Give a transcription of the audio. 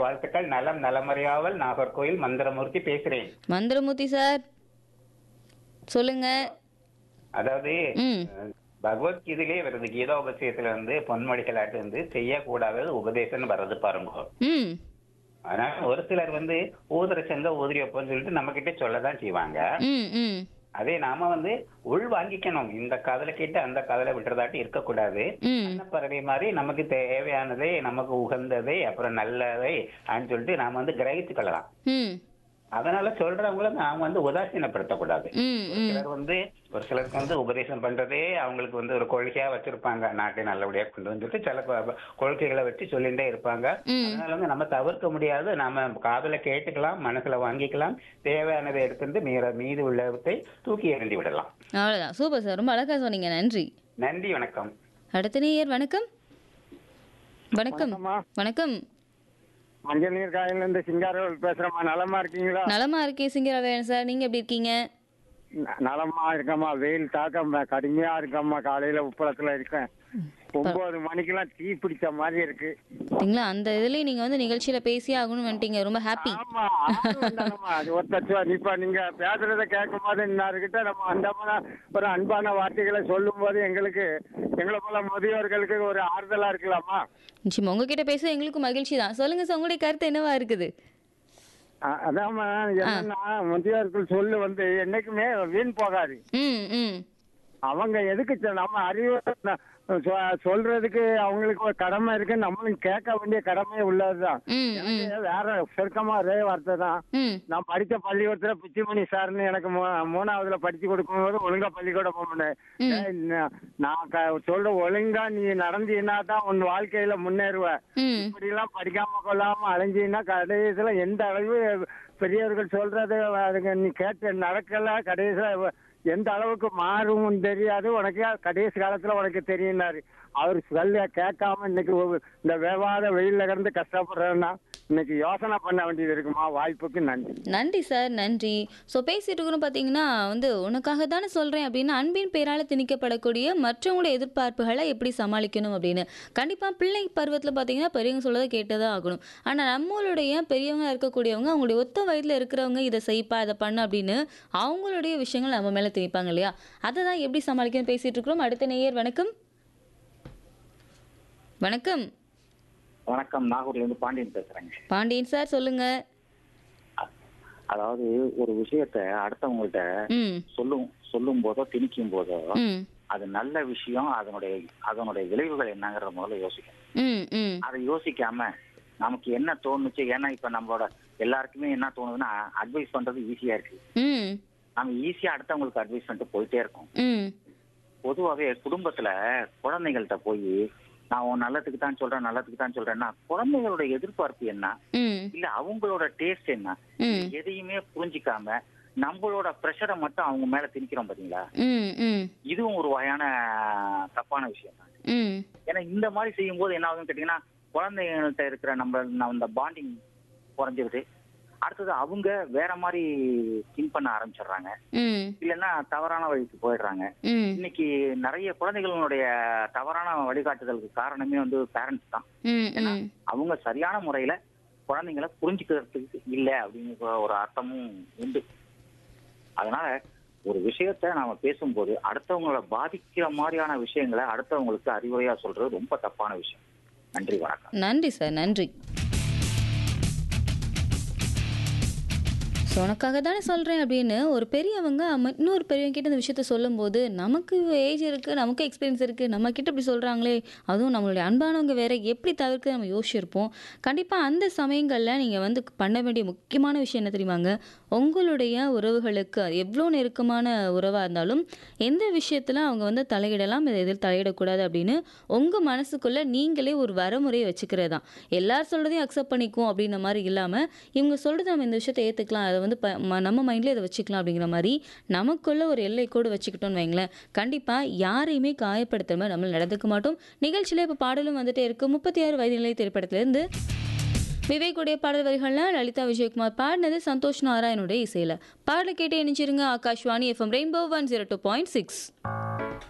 வாழ்த்துக்கள் நலம் நலமறியாவல் நாகர்கோயில் மந்திரமூர்த்தி பேசுறேன் மந்திரமூர்த்தி சார் சொல்லுங்க அதாவது ம் அஹ், பகவத்கீதையிலே வருது கீதோபதேசத்துல வந்து பொன்மொழிகளாட்டு வந்து செய்யக்கூடாதது உபதேசம்னு வர்றது பாருங்க ம் ஆனா ஒரு சிலர் வந்து ஊதுற செங்க ஊதிரி வைப்போம்னு சொல்லிட்டு நம்ம கிட்ட சொல்லதான் செய்வாங்க ம் ம் அதே நாம வந்து உள் வாங்கிக்கணும் இந்த காதல கேட்டு அந்த காதல விட்டுறதாட்டி இருக்கக்கூடாது ம் அன்னப்பறவை மாதிரி நமக்கு தேவையானதை நமக்கு உகந்ததை அப்புறம் நல்லதை அப்படின்னு சொல்லிட்டு நாம வந்து கிரகித்துக் ம் அதனால சொல்றவங்கள நாம வந்து உதாசீனப்படுத்தக்கூடாது ம் ஒரு ம் சிலர் வந்து ஒரு சிலருக்கு வந்து உபதேசம் பண்றதே அவங்களுக்கு வந்து ஒரு கொள்கையா வச்சிருப்பாங்க நாட்டை நல்லபடியா கொண்டு வந்துட்டு சில கொ- கொள்கைகளை வச்சு சொல்லிட்டே இருப்பாங்க ம். அதனால வந்து நம்ம தவிர்க்க முடியாது நாம காதுல கேட்டுக்கலாம் மனசுல வாங்கிக்கலாம் தேவையானதை எடுத்துட்டு மீற மீது உள்ளதை தூக்கி எறிந்து விடலாம் அவ்வளோதான் சூப்பர் சார் ரொம்ப அழகா சொன்னீங்க நன்றி நன்றி வணக்கம் அடுத்த நேயர் வணக்கம் வணக்கம் வணக்கம்மா. வணக்கம் மஞ்சள் நீர் காயில இருந்து சிங்காரவேல் பேசுறேம்மா நலமா இருக்கீங்களா நலமா இருக்கேன் சிங்கரவேன் சார் நீங்க எப்படி இருக்கீங்க ந- நலமா இருக்கம்மா வெயில் தாக்கம் கடுமையா இருக்கம்மா காலையில உப்பளத்துல இருக்கேன் ஒன்பது மணிக்கெல்லாம் தீ பிடிச்ச மாதிரி இருக்கு சரிங்களா அந்த இதுலயும் நீங்க வந்து நிகழ்ச்சியில பேசியே ஆகணும்னு வந்துட்டீங்க ரொம்ப ஹாப்பி ஆமா ஆள் வந்தாங்கம்மா. அது ஒருத்தர் இப்ப நீங்க பேசுறத கேட்கும் போது இன்னார்கிட்ட நம்ம அந்தமான ஒரு அன்பான வார்த்தைகளை சொல்லும் போது எங்களுக்கு எங்களை போல முதியோர்களுக்கு ஒரு ஆறுதலா இருக்கலாமா நிச்சயமா உங்ககிட்ட பேச எங்களுக்கும் மகிழ்ச்சி தான் சொல்லுங்க சார் உங்களுடைய கருத்து என்னவா இருக்குது அ- அதாம்மா என்னன்னா முதியோர்கள் சொல்லு வந்து என்னைக்குமே வீண் போகாது ம் ம் அவங்க எதுக்கு சொ- நம்ம அறிவு சொ- சொல்றதுக்கு அவங்களுக்கு ஒரு கடமை இருக்கு நம்மளும் கேட்க வேண்டிய கடமை உள்ளதுதான் ம் ம் எனக்கு வேற சுருக்கமா ஒரே வார்த்தை தான் ம் நான் படிச்ச பள்ளிக்கூடத்துல பிச்சிமணி சார்னு எனக்கு மூ- மூணாவதுல படிச்சு கொடுக்கும்போது ஒழுங்கா பள்ளிக்கூடம் போனேன் ம். ஏய், நா- நான் க- சொல்ற ஒழுங்கா நீ நடந்தீன்னா தான் உன் வாழ்க்கையில முன்னேறுவ ம் இப்படி எல்லாம் படிக்காம கொள்ளாம அலைஞ்சீங்கன்னா கடைசியில எந்த அளவு பெரியவர்கள் சொல்றது அதுக்கு நீ கேட்டு நடக்கல கடைசியில எந்த அளவுக்கு மாறும் தெரியாது உனக்கு கடைசி காலத்துல உனக்கு தெரியும்னாரு அவர் சொல்ல கேட்காம இன்னைக்கு ஒரு- இந்த விவாத வெயில்ல கிடந்து கஷ்டப்படுறேன்னா இன்னைக்கு யோசனை பண்ண வேண்டியது இருக்குமா வாய்ப்புக்கு நன்றி நன்றி சார் நன்றி ஸோ பேசிட்டு இருக்கணும் பார்த்தீங்கன்னா வந்து உனக்காக தானே சொல்கிறேன் அப்படின்னா அன்பின் பேரால் திணிக்கப்படக்கூடிய மற்றவங்களுடைய எதிர்பார்ப்புகளை எப்படி சமாளிக்கணும் அப்படின்னு கண்டிப்பாக பிள்ளை பருவத்தில் பார்த்தீங்கன்னா பெரியவங்க சொல்றதை கேட்டதான் ஆகணும் ஆனால் நம்மளுடைய பெரியவங்க இருக்கக்கூடியவங்க அவங்களுடைய ஒத்த வயதில் இருக்கிறவங்க இதை செய்ப்பா இதை பண்ணு அப்படின்னு அவங்களுடைய விஷயங்கள் நம்ம மேலே திணிப்பாங்க இல்லையா அதை தான் எப்படி சமாளிக்கணும் பேசிட்டு இருக்கிறோம் அடுத்த நேயர் வணக்கம் வணக்கம் வணக்கம் நாகூர்ல இருந்து பாண்டியன் பேசுறேங்க பாண்டியன் சார் சொல்லுங்க அதாவது ஒரு விஷயத்த அடுத்தவங்கள்ட்ட ம் சொல்லும் சொல்லும் போதோ திணிக்கும் போதோ ம் அது நல்ல விஷயம் அதனுடைய அதனுடைய விளைவுகள் என்னங்கறத முதல்ல யோசிக்கணும் ம் ம் அதை யோசிக்காம நமக்கு என்ன தோணுச்சு ஏன்னா இப்ப நம்மளோட எல்லாருக்குமே என்ன தோணுதுன்னா அட்வைஸ் பண்றது ஈஸியா இருக்கு ம் நம்ம ஈஸியா அடுத்தவங்களுக்கு அட்வைஸ் பண்ணிட்டு போயிட்டே இருக்கோம் ம் பொதுவாவே குடும்பத்துல குழந்தைகள்கிட்ட போய் நான் உன் நல்லதுக்கு தான் சொல்றேன் நல்லதுக்கு தான் சொல்றேன்னா குழந்தைகளோட எதிர்பார்ப்பு என்ன ம் இல்ல அவங்களோட டேஸ்ட் என்ன ம் எதையுமே புரிஞ்சிக்காம நம்மளோட ப்ரெஷரை மட்டும் அவங்க மேல திணிக்கிறோம் பாத்தீங்களா ம் ம் இதுவும் ஒரு வகையான தப்பான விஷயம் தான் ம் ஏன்னா இந்த மாதிரி செய்யும் போது என்ன ஆகுதுன்னு கேட்டீங்கன்னா குழந்தைங்கள்ட்ட இருக்கிற நம்ம அந்த பாண்டிங் குறைஞ்சிருது அடுத்தது அவங்க வேற மாதிரி திங்க் பண்ண ஆரம்பிச்சிடுறாங்க ம் இல்லைன்னா தவறான வழிக்கு போயிடுறாங்க ம் இன்னைக்கு நிறைய குழந்தைகளுடைய தவறான வழிகாட்டுதலுக்கு காரணமே வந்து பேரண்ட்ஸ் தான் ம் ம் அவங்க சரியான முறையில குழந்தைங்களை புரிஞ்சுக்கிறதுக்கு இல்லை அப்படிங்கிற ஒரு அர்த்தமும் உண்டு அதனால ஒரு விஷயத்த நாம பேசும்போது அடுத்தவங்களை பாதிக்கிற மாதிரியான விஷயங்களை அடுத்தவங்களுக்கு அறிவுரையா சொல்றது ரொம்ப தப்பான விஷயம் நன்றி வணக்கம் நன்றி சார் நன்றி ஸோ உனக்காக தானே சொல்கிறேன் அப்படின்னு ஒரு பெரியவங்க அம்ம- இன்னொரு பெரியவங்க கிட்ட இந்த விஷயத்த சொல்லும்போது நமக்கு ஏஜ் இருக்குது நமக்கு எக்ஸ்பீரியன்ஸ் இருக்குது நம்ம கிட்ட இப்படி சொல்கிறாங்களே அதுவும் நம்மளுடைய அன்பானவங்க வேற எப்படி தவிர்க்க நம்ம யோசிச்சிருப்போம் கண்டிப்பாக அந்த சமயங்களில் நீங்கள் வந்து பண்ண வேண்டிய முக்கியமான விஷயம் என்ன தெரியுமாங்க உங்களுடைய உறவுகளுக்கு எவ்வளோ நெருக்கமான உறவாக இருந்தாலும் எந்த விஷயத்தில் அவங்க வந்து தலையிடலாம் இதை எதில் தலையிடக்கூடாது அப்படின்னு உங்கள் மனசுக்குள்ளே நீங்களே ஒரு வரமுறையை வச்சுக்கிறது தான் எல்லார் சொல்கிறதையும் அக்செப்ட் பண்ணிக்குவோம் அப்படின்ற மாதிரி இல்லாமல் இவங்க சொல்கிறது நம்ம இந்த விஷயத்தை ஏற்றுக்கலாம் அதை வந்து ப ம- நம்ம மைண்ட்லேயே இதை வச்சுக்கலாம் அப்படிங்கிற மாதிரி நமக்குள்ள ஒரு எல்லை கோடு வச்சுக்கிட்டோம்னு வைங்களேன் கண்டிப்பாக யாரையுமே காயப்படுத்துற மாதிரி நம்ம நடந்துக்க மாட்டோம் நிகழ்ச்சியில் இப்போ பாடலும் வந்துட்டே இருக்கு முப்பத்தி ஆறு வயது நிலை திரைப்படத்திலேருந்து விவேக்குடைய பாடல் வரிகள்லாம் லலிதா விஜயகுமார் பாடினது சந்தோஷ் நாராயணுடைய இசையில் பாடலை கேட்டு இணைச்சிருங்க Akashvani FM Rainbow one zero two point six